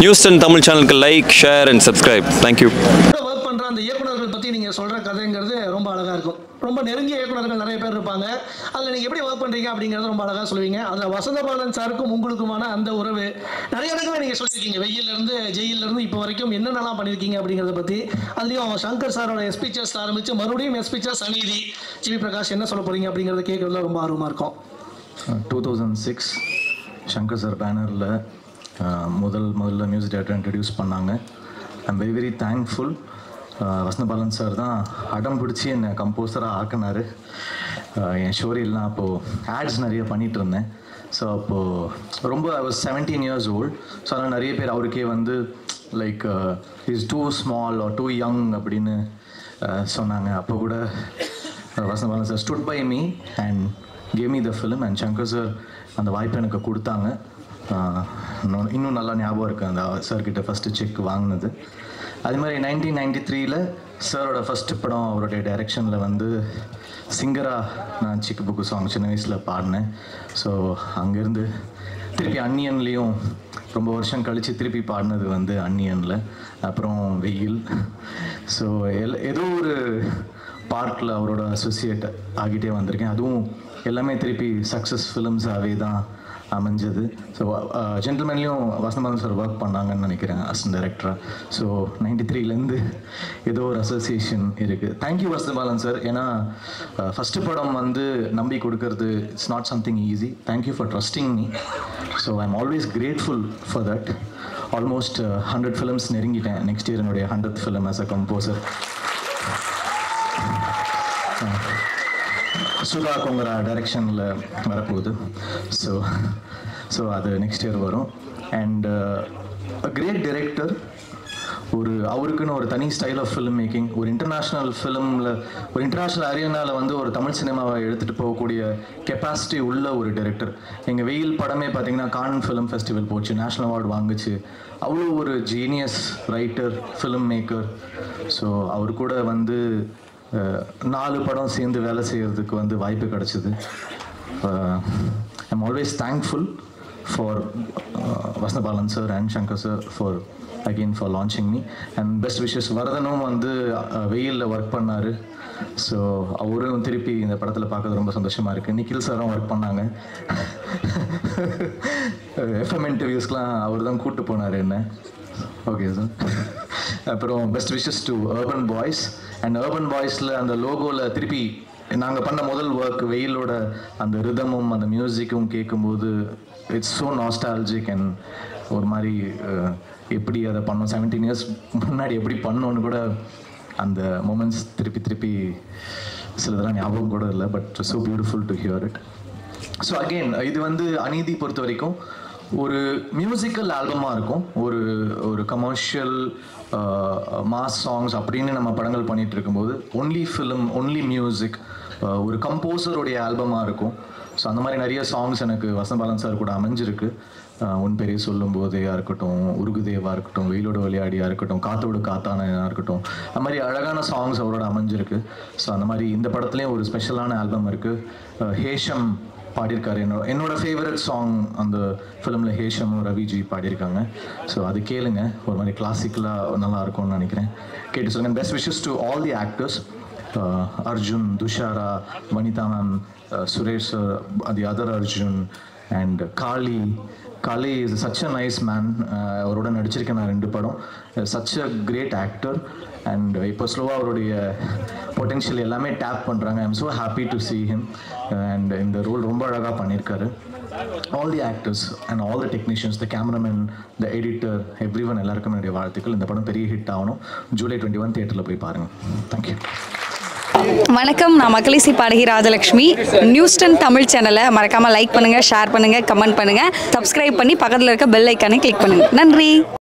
news ten Tamil சேனலுக்கு like share and subscribe thank you work பண்ற அந்த இயக்குனர்கள் பத்தி நீங்க சொல்ற கதைங்கிறது ரொம்ப அழகா இருக்கும் ரொம்ப நெருங்கிய இயக்குனர்கள் நிறைய பேர் இருப்பாங்க அதுல நீங்க எப்படி ஒர்க் பண்றீங்க அப்படிங்கறது ரொம்ப அழகா சொல்லுவீங்க அதுல வசந்தபாலன் சாருக்கும் உங்களுக்குமான அந்த உறவு நிறைய இடங்களை நீங்க சொல்லியிருக்கீங்க வெயில்ல இருந்து ஜெயில இருந்து இப்போ வரைக்கும் என்னென்னலாம் பண்ணிருக்கீங்க அப்படிங்கறத பத்தி அதுலயும் சங்கர் சாரோட எஸ் பிக்சர்ஸ் ஆரம்பிச்சு மறுபடியும் எஸ் பிக்சர்ஸ் அநீதி ஜிவி பிரகாஷ் என்ன சொல்ல போறீங்க அப்படிங்கறத கேட்கறதுல ரொம்ப ஆர்வமா இருக்கும் two thousand six Shankar sir பேனரில் முதல் முதல்ல மியூசிக் டேரக்டர் இன்ட்ரடியூஸ் பண்ணாங்க I'm very very thankful Vasanthabalan sir தான் அடம் பிடிச்சி என்னை கம்போசராக ஆக்கினார் என் ஷோரியெல்லாம் அப்போது ஆட்ஸ் நிறைய பண்ணிகிட்டு இருந்தேன் ஸோ அப்போது ரொம்ப I was seventeen years old so அதனால் நிறைய பேர் அவருக்கே வந்து like is too small or too young அப்படின்னு uh, சொன்னாங்க அப்போ கூட Vasanthabalan sir stood by me and came me the film and Shankar sir அந்த வாய்ப்பை எனக்கு கொடுத்தாங்க ஆஹ் இன்னும் இன்னும் நல்லா ஞாபகம் இருக்குது அந்த சார்கிட்ட ஃபஸ்ட்டு செக் வாங்கினது அது மாதிரி நைன்டீன் நைன்டி த்ரீல சாரோட ஃபஸ்ட்டு படம் அவருடைய டைரெக்ஷனில் வந்து சிங்கராக நான் சிக்கு புக்கு சாங் சின்ன வயசில் பாடினேன் ஸோ அங்கேருந்து திருப்பி அன்னியன்லேயும் ரொம்ப வருஷம் கழித்து திருப்பி பாடினது வந்து அன்னியனில் அப்புறம் வெயில் ஸோ எல் ஏதோ ஒரு பார்ட்டில் அவரோட அசோசியேட் ஆகிட்டே வந்திருக்கேன் அதுவும் எல்லாமே திருப்பி சக்ஸஸ் ஃபிலிம்ஸாகவே தான் அமைஞ்சது ஸோ ஜென்டில்மேன்லேயும் வசந்தபாலன் சார் ஒர்க் பண்ணாங்கன்னு நினைக்கிறேன் அசிஸ்டன்ட் டைரக்டராக ஸோ நைன்டி த்ரீலேருந்து ஏதோ ஒரு அசோசியேஷன் இருக்குது தேங்க்யூ வசந்தபாலன் சார் ஏன்னா ஃபஸ்ட்டு படம் வந்து நம்பி கொடுக்கறது it's not something easy thank you for trusting me so I am always grateful for that almost hundred films நெருங்கிட்டேன் நெக்ஸ்ட் இயர் என்னுடைய hundred film as a composer Sudha Kongara டைரெக்ஷனில் வரப்போகுது ஸோ ஸோ அது நெக்ஸ்ட் இயர் வரும் அண்ட் கிரேட் டைரக்டர் ஒரு அவருக்குன்னு ஒரு தனி ஸ்டைல் ஆஃப் ஃபிலிம் மேக்கிங் ஒரு இன்டர்நேஷ்னல் ஃபிலிமில் ஒரு இன்டர்நேஷ்னல் அரேனாவில் வந்து ஒரு தமிழ் சினிமாவை எடுத்துகிட்டு போகக்கூடிய கெப்பாசிட்டி உள்ள ஒரு டைரக்டர் எங்கள் வெயில் படமே பார்த்தீங்கன்னா கான் ஃபிலிம் ஃபெஸ்டிவல் போச்சு நேஷ்னல் அவார்டு வாங்குச்சு அவ்வளோ ஒரு genius writer film maker so அவர் கூட வந்து அஹ், நாலு படம் சேர்ந்து வேலை செய்கிறதுக்கு வந்து வாய்ப்பு கிடச்சிது I'm always thankful for Vasanthabalan sir and Shankar sir for again for launching me and best wishes வரதனும் வந்து வெயிலில் ஒர்க் பண்ணார் ஸோ அவரும் திருப்பி இந்த படத்தில் பார்க்கறது ரொம்ப சந்தோஷமாக இருக்குது நிக்கில் சாரும் ஒர்க் பண்ணாங்க எஃப்எம் இன்டர்வியூஸ்லாம் அவர் தான் கூப்பிட்டு போனார் என்ன ஓகே சார் அப்புறம் best wishes to urban boys and urban பாய்ஸில் அந்த லோகோவில் திருப்பி நாங்கள் பண்ண முதல் ஒர்க் வெயிலோட அந்த ரிதமும் அந்த மியூசிக்கும் கேட்கும்போது இட்ஸ் ஸோ நாஸ்டாலஜிக் அண்ட் ஒரு மாதிரி அஹ், எப்படி அதை பண்ணோம் செவன்டீன் இயர்ஸ் முன்னாடி எப்படி பண்ணோன்னு கூட அந்த மூமெண்ட்ஸ் திருப்பி திருப்பி சிலதெல்லாம் ஞாபகம் கூட இல்லை but so beautiful to hear it so again இது வந்து அநீதி பொறுத்த வரைக்கும் ஒரு மியூசிக்கல் ஆல்பமாக இருக்கும் ஒரு ஒரு கமர்ஷியல் மாஸ் சாங்ஸ் அப்படின்னு நம்ம படங்கள் பண்ணிட்டு இருக்கும்போது ஒன்லி ஃபிலிம் ஒன்லி மியூசிக் ஒரு கம்போசருடைய ஆல்பமாக இருக்கும் ஸோ அந்த மாதிரி நிறைய சாங்ஸ் எனக்கு வசந்தபாலன் சார் கூட அமைஞ்சிருக்கு அஹ் உன் பெரிய சொல்லும் போதேயா இருக்கட்டும் உருகுதேவா இருக்கட்டும் வெயிலோட விளையாடியா இருக்கட்டும் காத்தோடு காத்தானா இருக்கட்டும் அந்த மாதிரி அழகான சாங்ஸ் அவரோட அமைஞ்சிருக்கு ஸோ அந்த மாதிரி இந்த படத்துலேயும் ஒரு ஸ்பெஷலான ஆல்பம் இருக்குது ஹேஷம் பாடியிருக்காரு என்னோட என்னோட ஃபேவரட் சாங் அந்த ஃபிலிமில் ஹேஷமும் ரவிஜி பாடியிருக்காங்க ஸோ அது கேளுங்க ஒரு மாதிரி கிளாசிக்கலாக நல்லா இருக்கும்னு நினைக்கிறேன் கேட்டு சொல்லுங்கள் best wishes to all the actors Arjun Dushara Vanitha ma'am Suresh sir the other Arjun and Kali Kali is such a nice man அவரோட நடிச்சிருக்கேன் நான் ரெண்டு படம் such a great actor and இப்போ ஸ்லோவாக அவருடைய பொட்டென்ஷியல் எல்லாமே டேப் பண்ணுறாங்க I am so happy to see him and இந்த ரோல் ரொம்ப அழகாக பண்ணியிருக்காரு all the actors and all the technicians the cameraman the editor every one எல்லாருக்கும் என்னுடைய வாழ்த்துக்கள் இந்த படம் பெரிய ஹிட் ஆகணும் ஜூலை டுவெண்ட்டி ஒன் தியேட்டரில் போய் பாருங்கள் தேங்க்யூ வணக்கம் நான் மக்களிசி பாடகி ராஜலக்ஷ்மி நியூஸ் டென் தமிழ் சேனலை மறக்காமல் லைக் பண்ணுங்கள் ஷேர் பண்ணுங்கள் கமெண்ட் பண்ணுங்கள் சப்ஸ்கிரைப் பண்ணி பக்கத்தில் இருக்க பெல் ஐக்கானை கிளிக் பண்ணுங்கள் நன்றி